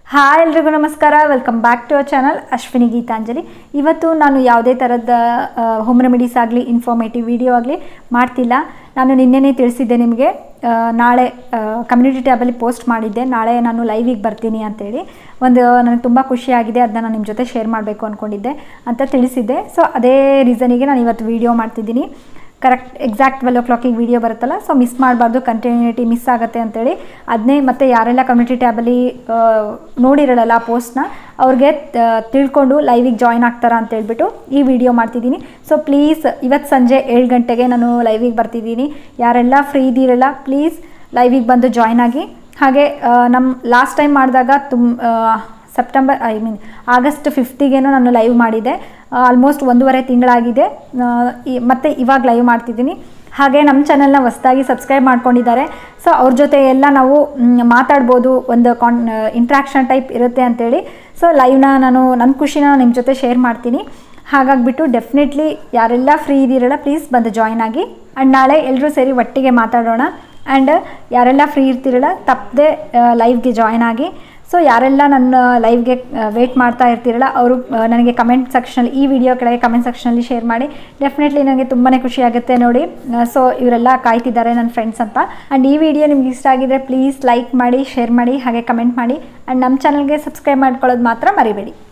hi ಎಲ್ರಿಗೂ ನಮಸ್ಕಾರ welcome back to our channel Ashwini Geethanjali ಇವತ್ತು ನಾನು ಯಾವುದೇ ಥರದ ಹೋಮ್ ರೆಮಿಡೀಸ್ ಆಗಲಿ ಇನ್ಫಾರ್ಮೇಟಿವ್ ವಿಡಿಯೋ ಆಗಲಿ ಮಾಡ್ತಿಲ್ಲ ನಾನು ನಿನ್ನೆನೇ ತಿಳಿಸಿದ್ದೆ ನಿಮಗೆ ಆ, ನಾಳೆ ಕಮ್ಯುನಿಟಿ ಟ್ಯಾಬಲ್ಲಿ ಪೋಸ್ಟ್ ಮಾಡಿದ್ದೆ ನಾಳೆ ನಾನು ಲೈವಿಗೆ ಬರ್ತೀನಿ ಅಂತೇಳಿ ಒಂದು ನನಗೆ ತುಂಬ ಖುಷಿಯಾಗಿದೆ ಅದನ್ನ ನಾನು ನಿಮ್ಮ ಜೊತೆ ಶೇರ್ ಮಾಡಬೇಕು ಅಂದ್ಕೊಂಡಿದ್ದೆ ಅಂತ ತಿಳಿಸಿದ್ದೆ ಸೊ ಅದೇ ರೀಸನಿಗೆ ನಾನು ಇವತ್ತು ವಿಡಿಯೋ ಮಾಡ್ತಿದ್ದೀನಿ ಕರೆಕ್ಟ್ ಎಕ್ಸಾಕ್ಟ್ ಟ್ವೆಲ್ ಓ ಕ್ಲಾಕಿಗೆ ವಿಡಿಯೋ ಬರುತ್ತಲ್ಲ ಸೊ ಮಿಸ್ ಮಾಡಬಾರ್ದು ಕಂಟಿನ್ಯೂಟಿ ಮಿಸ್ ಆಗುತ್ತೆ ಅಂತೇಳಿ ಅದನ್ನೇ ಮತ್ತೆ ಯಾರೆಲ್ಲ ಕಮ್ಯುನಿಟಿ ಟ್ಯಾಬಲ್ಲಿ ನೋಡಿರಲ್ಲ ಆ ಪೋಸ್ಟ್ನ ಅವ್ರಿಗೆ ತ- ತಿಳ್ಕೊಂಡು ಲೈವಿಗೆ ಜಾಯ್ನ್ ಆಗ್ತಾರಾ ಅಂತ ಹೇಳ್ಬಿಟ್ಟು ಈ ವಿಡಿಯೋ ಮಾಡ್ತಿದ್ದೀನಿ ಸೊ ಪ್ಲೀಸ್ ಇವತ್ತು ಸಂಜೆ ಏಳು ಗಂಟೆಗೆ ನಾನು ಲೈವಿಗೆ ಬರ್ತಿದ್ದೀನಿ ಯಾರೆಲ್ಲ ಫ್ರೀ ಇದ್ದೀರಲ್ಲ ಪ್ಲೀಸ್ ಲೈವಿಗೆ ಬಂದು ಜಾಯ್ನ್ ಆಗಿ ಹಾಗೆ ಆ, ನಮ್ಮ ಲಾಸ್ಟ್ ಟೈಮ್ ಮಾಡಿದಾಗ ತುಂಬ ಸೆಪ್ಟೆಂಬರ್ ಐ ಮೀನ್ ಆಗಸ್ಟ್ ಫಿಫ್ತಿಗೇನೋ ನಾನು ಲೈವ್ ಮಾಡಿದ್ದೆ ಆಲ್ಮೋಸ್ಟ್ ಒಂದೂವರೆ ತಿಂಗಳಾಗಿದೆ ಆ, ಈ- ಮತ್ತೆ ಇವಾಗ ಲೈವ್ ಮಾಡ್ತಿದ್ದೀನಿ ಹಾಗೆ ನಮ್ಮ ಚಾನಲ್ನ ಹೊಸ್ದಾಗಿ ಸಬ್ಸ್ಕ್ರೈಬ್ ಮಾಡ್ಕೊಂಡಿದ್ದಾರೆ ಸೊ ಅವ್ರ ಜೊತೆ ಎಲ್ಲ ನಾವು ಮ್, ಮಾತಾಡ್ಬೋದು ಒಂದು ಕಾನ್ ಇಂಟ್ರಾಕ್ಷನ್ ಟೈಪ್ ಇರುತ್ತೆ ಅಂತೇಳಿ ಸೊ ಲೈವ್ನ ನಾನು ನನ್ನ ಖುಷಿನ ನಿಮ್ಮ ಜೊತೆ ಶೇರ್ ಮಾಡ್ತೀನಿ ಹಾಗಾಗಿಬಿಟ್ಟು ಡೆಫಿನೆಟ್ಲಿ ಯಾರೆಲ್ಲ ಫ್ರೀ ಇದ್ದೀರಲ್ಲ ಪ್ಲೀಸ್ ಬಂದು ಜಾಯ್ನ್ ಆಗಿ ಆ್ಯಂಡ್ ನಾಳೆ ಎಲ್ಲರೂ ಸೇರಿ ಒಟ್ಟಿಗೆ ಮಾತಾಡೋಣ ಆ್ಯಂಡ್ ಯಾರೆಲ್ಲ ಫ್ರೀ ಇರ್ತೀರಲ್ಲ ತಪ್ಪದೆ ಲೈವ್ಗೆ ಜಾಯ್ನ್ ಆಗಿ ಸೊ ಯಾರೆಲ್ಲ ನನ್ನ ಲೈವ್ಗೆ ವೇಟ್ ಮಾಡ್ತಾ ಇರ್ತೀರಲ್ಲ ಅವರು ನನಗೆ ಕಮೆಂಟ್ ಸೆಕ್ಷನಲ್ಲಿ ಈ ವಿಡಿಯೋ ಕೆಳಗೆ ಕಮೆಂಟ್ ಸೆಕ್ಷನಲ್ಲಿ ಶೇರ್ ಮಾಡಿ ಡೆಫಿನೆಟ್ಲಿ ನನಗೆ ತುಂಬಾ ಖುಷಿ ಆಗುತ್ತೆ ನೋಡಿ ಸೊ ಇವರೆಲ್ಲ ಕಾಯ್ತಿದ್ದಾರೆ ನನ್ನ ಫ್ರೆಂಡ್ಸ್ ಅಂತ ಆ್ಯಂಡ್ ಈ ವಿಡಿಯೋ ನಿಮ್ಗೆ ಇಷ್ಟ ಆಗಿದ್ರೆ ಪ್ಲೀಸ್ ಲೈಕ್ ಮಾಡಿ ಶೇರ್ ಮಾಡಿ ಹಾಗೆ ಕಮೆಂಟ್ ಮಾಡಿ ಆ್ಯಂಡ್ ನಮ್ಮ ಚಾನಲ್ಗೆ ಸಬ್ಸ್ಕ್ರೈಬ್ ಮಾಡ್ಕೊಳ್ಳೋದು ಮಾತ್ರ ಮರಿಬೇಡಿ